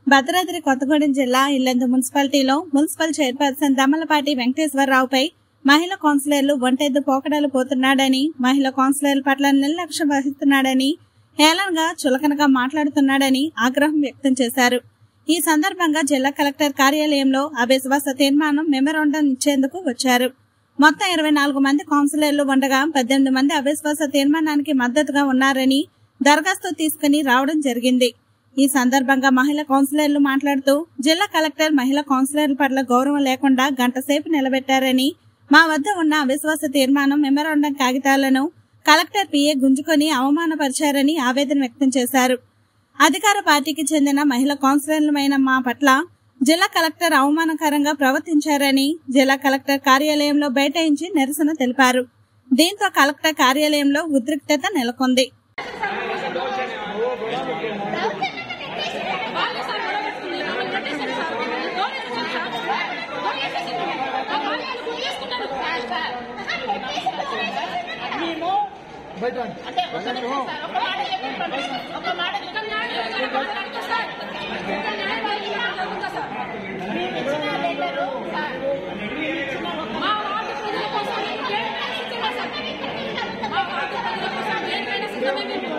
భద్రాద్రి కొత్తగూడెం జిల్లా ఇల్లందు మున్సిపాలిటీలో municipal chairperson Dammalapati వెంకటేశ్వరరావుపై మహిళా కౌన్సిలర్లు ఒంటెద్దు పోకడలు పోతున్నాడని మహిళా కౌన్సిలర్ల పట్ల నిర్లక్ష్యం వహిస్తున్నాడని హేళనగా చులకనగా మాట్లాడుతున్నాడని ఆగ్రహం వ్యక్తం చేశారు ఈ సందర్భంగా జిల్లా కలెక్టర్ కార్యాలయంలో అవిశ్వాస తీర్మానం మెమరాండం ఇచ్చేందుకు వచ్చారు మొత్తం ఇరవై నాలుగు మంది కౌన్సిలర్లు ఉండగా పద్దెనిమిది మంది అవిశ్వాస తీర్మానానికి మద్దతుగా ఉన్నారని దరఖాస్తు తీసుకుని రావడం జరిగింది ఈ సందర్భంగా మహిళా కౌన్సిలర్లు మాట్లాడుతూ జిల్లా కలెక్టర్ మహిళా కౌన్సిలర్ల పట్ల గౌరవం లేకుండా గంట సేపు నిలబెట్టారని మా వద్ద ఉన్న అవిశ్వాస తీర్మానం మెమరాండం కాగితాలను కలెక్టర్ పిఏ గుంజుకొని అవమానపరిచారని ఆవేదన వ్యక్తం చేశారు అధికార పార్టీకి చెందిన మహిళా కౌన్సిలర్లమైన మా పట్ల జిల్లా కలెక్టర్ అవమానకరంగా ప్రవర్తించారని జిల్లా కలెక్టర్ కార్యాలయంలో బైఠాయించి నిరసన తెలిపారు దీంతో కలెక్టర్ కార్యాలయంలో ఉద్రిక్తత నెలకొంది మేము బయట అంటే ఒక నిమిషం సార్, ఒక మాట చెప్పండి. ఒక మాట చెప్పండి. మేము ఇచ్చిన లెటరు సార్, మేము ఇచ్చిన ఒక మా వార్డు ప్రజల కోసం దేనికైనా సిద్ధమే సార్. మా వార్డు ప్రజల కోసం దేనికైనా సిద్ధమే మేము.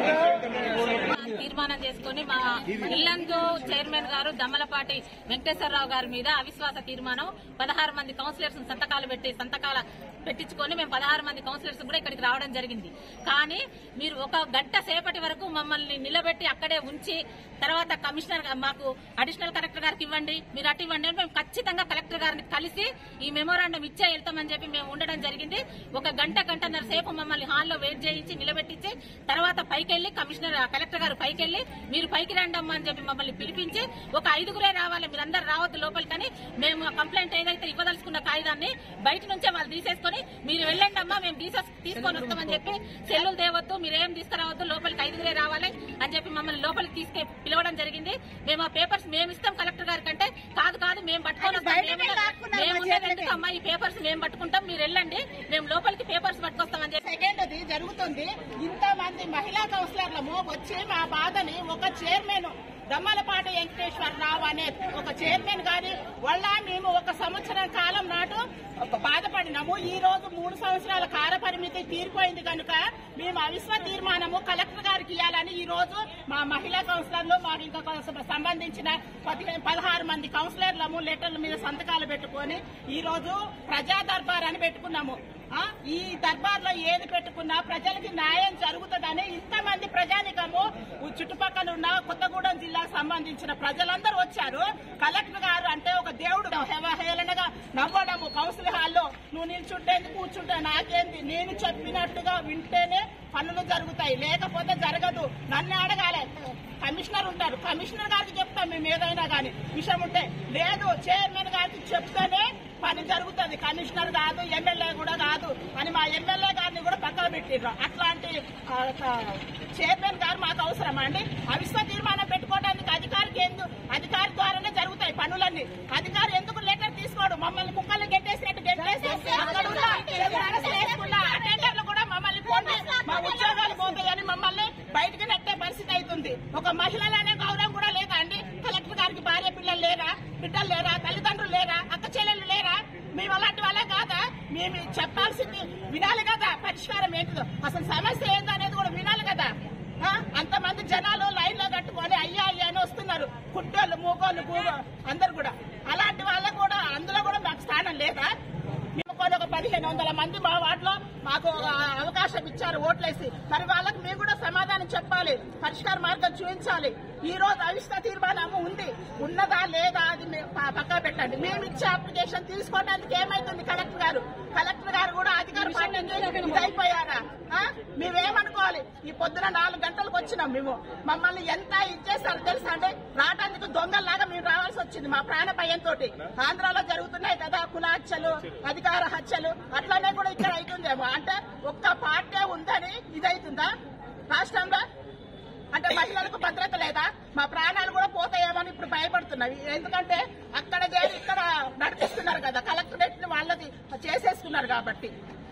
తీర్మానం చేసుకుని మా ఇల్లందు చైర్మన్ గారు దమ్మలపాటి వెంకటేశ్వరరావు గారి మీద అవిశ్వాస తీర్మానం పదహారు మంది కౌన్సిలర్స్ సంతకాలు పెట్టి సంతకాల పెట్టించుకొని మేము పదహారు మంది కౌన్సిలర్స్ కూడా ఇక్కడికి రావడం జరిగింది కానీ మీరు ఒక గంట సేపటి వరకు మమ్మల్ని నిలబెట్టి అక్కడే ఉంచి తర్వాత కమిషనర్ గా- మాకు అడిషనల్ కలెక్టర్ గారికి ఇవ్వండి మీరు అటు ఇవ్వండి అని మేము ఖచ్చితంగా కలెక్టర్ గారిని కలిసి ఈ మెమోరాండం ఇచ్చే వెళ్తామని చెప్పి మేము ఉండడం జరిగింది ఒక గంట గంటన్నర సేపు మమ్మల్ని హాల్లో వెయిట్ చేయించి నిలబెట్టించి తర్వాత పైకి వెళ్లి కమిషనర్ కలెక్టర్ గారు పైకి వెళ్లి మీరు పైకి రండి అమ్మా అని చెప్పి మమ్మల్ని పిలిపించి ఒక ఐదుగురే రావాలి మీరందరూ రావద్దు లోపలికని మేము ఆ కంప్లైంట్ ఏదైతే ఇవ్వదలుచుకున్న కాగితాన్ని బయట నుంచే వాళ్ళు తీసేసుకొని మీరు వెళ్ళండి అమ్మా మేము తీసే తీసుకొని వస్తామని చెప్పి సెల్లులు తేవద్దు మీరేం తీసుకురావద్దు లోపలికి ఐదుగురే రావాలి అని చెప్పి మమ్మల్ని లోపలికి తీసుకే పిలవడం జరిగింది మేము ఆ పేపర్స్ మేము ఇస్తాం కలెక్టర్ గారి కంటే కాదు కాదు మేము పట్టుకొని వస్తాం బయటకే మేము లాక్కున్నారు మేము మా ఉండేది చేతులకి. ఎందుకు అమ్మా ఈ పేపర్స్ మేము పట్టుకుంటాం మీరు వెళ్ళండి మేము లోపలికి పేపర్స్ పట్టుకొస్తామని చెప్పి సెకండ్ అది జరుగుతుంది ఇంతమంది మహిళా కౌన్సిలర్లము వచ్చి మా బాధని ఒక చైర్మన్ దమ్మలపాటి వెంకటేశ్వరరావు అనే ఒక చైర్మన్ గారి వల్ల మేము ఒక సంవత్సరం కాలం నాటు ఒక బాధపడినాము ఈ రోజు మూడు సంవత్సరాల కాల పరిమితి తీరిపోయింది కనుక మేము అవిశ్వ తీర్మానము కలెక్టర్ గారికి ఇవ్వాలని ఈ రోజు మా మహిళా కౌన్సిలర్లు మాకు ఇంకా కొంత సంబంధించిన పదిహేను పదహారు మంది కౌన్సిలర్లము లెటర్ల మీద సంతకాలు పెట్టుకొని ఈ రోజు ప్రజా దర్బార్ అని పెట్టుకున్నాము ఆ, ఈ దర్బార్ లో ఏది పెట్టుకున్నా ప్రజలకి న్యాయం జరుగుతుందని ఇంతమంది ప్రజానికము ఈ చుట్టుపక్కల ఉన్న కొత్తగూడెం జిల్లాకు సంబంధించిన ప్రజలందరూ వచ్చారు కలెక్టర్ గారు అంటే ఒక దేవుడు హేళనగా నవ్వడము కౌన్సిల్ హాల్లో నువ్వు నిల్చుంటేందుకు కూర్చుంటే నాకేంది నేను చెప్పినట్టుగా వింటేనే పనులు జరుగుతాయి లేకపోతే జరగదు నన్ను అడగాలి కమిషనర్ ఉంటారు కమిషనర్ గారికి చెప్తాం మేము ఏదైనా కానీ విషయం ఉంటే లేదు చైర్మన్ గారికి చెప్తేనే పని జరుగుతుంది కమిషనర్ కాదు ఎమ్మెల్యే కూడా కాదు అని మా ఎమ్మెల్యే గారిని కూడా పక్కన పెట్టిర్రు అట్లాంటి ఆ, ఆ, చైర్మన్ గారు మాకు అవసరమా అండి అవిశ్వ తీర్మానం పెట్టుకోవడానికి అధికారికి ఎందుకు అధికారి ద్వారానే జరుగుతాయి పనులన్నీ అధికారి ఎందుకు లెటర్ తీసుకోడు మమ్మల్ని కుక్కలు గెట్టేసినట్టు గెట్టేసి అక్కడ ఉన్న ఎవరైనా చేసుకున్న అటెండర్లు కూడా మమ్మల్ని పోండి మా ఉద్యోగాలు పోతాయని మమ్మల్ని బయటికి నెట్టే పరిస్థితి అవుతుంది ఒక మహిళలనే గౌరవం కూడా లేదా అండి కలెక్టర్ గారికి భార్య పిల్లలు లేరా బిడ్డలు లేరా తల్లిదండ్రులు లేరా అక్క చెల్లెలు లేరా మేము అలాంటి వాళ్ళే కాదా మేము చెప్పాల్సింది వినాలి కదా పరిష్కారం ఏంటిదో అసలు సమస్య ఏందో అనేది కూడా వినాలి కదా ఆ? అంతమంది జనాలు లైన్ లో కట్టుకొని అయ్యా అయ్యా అని వస్తున్నారు కుట్టోళ్ళు మూగోళ్ళు గూగో అందరు కూడా అలాంటి వాళ్ళకు కూడా అందులో కూడా మాకు స్థానం లేదా మేము కొన్ని ఒక పదిహేను వందల మంది మా వార్డులో మాకు ఒక అవకాశం ఇచ్చారు ఓట్లేసి మరి వాళ్ళకి మేము కూడా సమాధానం చెప్పాలి పరిష్కార మార్గం చూపించాలి ఈ రోజు అవిష్ట తీర్మానం ఉంది ఉన్నదా లేదా అది మే- ప- పక్కా పెట్టండి మేము ఇచ్చే అప్లికేషన్ తీసుకోవడానికి ఏమైతుంది కలెక్టర్ గారు కలెక్టర్ గారు కూడా అధికార పార్టీకి ఇది అయిపోయారా ఆ? మేమేమనుకోవాలి ఈ పొద్దున నాలుగు గంటలకు వచ్చినాం మేము మమ్మల్ని ఎంత ఇచ్చేసారు తెలుసా అంటే రావడానికి దొంగల్లాగా మేము రావాల్సి వచ్చింది మా ప్రాణ భయంతో ఆంధ్రాలో జరుగుతున్నాయి కదా కుల హత్యలు అధికార హత్యలు అట్లానే కూడా ఇక్కడ అవుతుందేమో అంటే ఒక్క పార్టీ ఉందని ఇదైతుందా రాష్ట్రంలో అంటే మహిళలకు భద్రత లేదా మా ప్రాణాలు కూడా పోతాయేమని ఇప్పుడు భయపడుతున్నవి ఎందుకంటే అక్కడ చేరి ఇక్కడ నడిపిస్తున్నారు కదా కలెక్టరేట్ వాళ్ళది చేసేసుకున్నారు కాబట్టి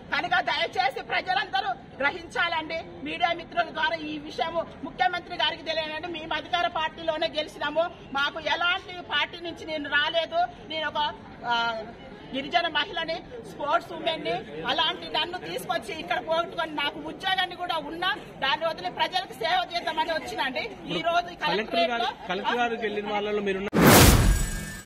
కనుక దయచేసి ప్రజలందరూ గ్రహించాలండి మీడియా మిత్రుల ద్వారా ఈ విషయము ముఖ్యమంత్రి గారికి తెలియాలండి మేము అధికార పార్టీలోనే గెలిచినాము మాకు ఎలాంటి పార్టీ నుంచి నేను రాలేదు నేను ఒక ఆ, గిరిజన మహిళని స్పోర్ట్స్ ఉమెన్ ని అలాంటి నన్ను తీసుకొచ్చి ఇక్కడ పోగొట్టుకొని నాకు ఉద్యోగాన్ని కూడా ఉన్నా దాన్ని వదిలి ప్రజలకు సేవ చేద్దామని వచ్చినండి ఈ రోజు కలెక్టర్ గారు కలెక్టరేట్ కలెక్టర్ గారికి వెళ్ళిన వాళ్ళలో మీరు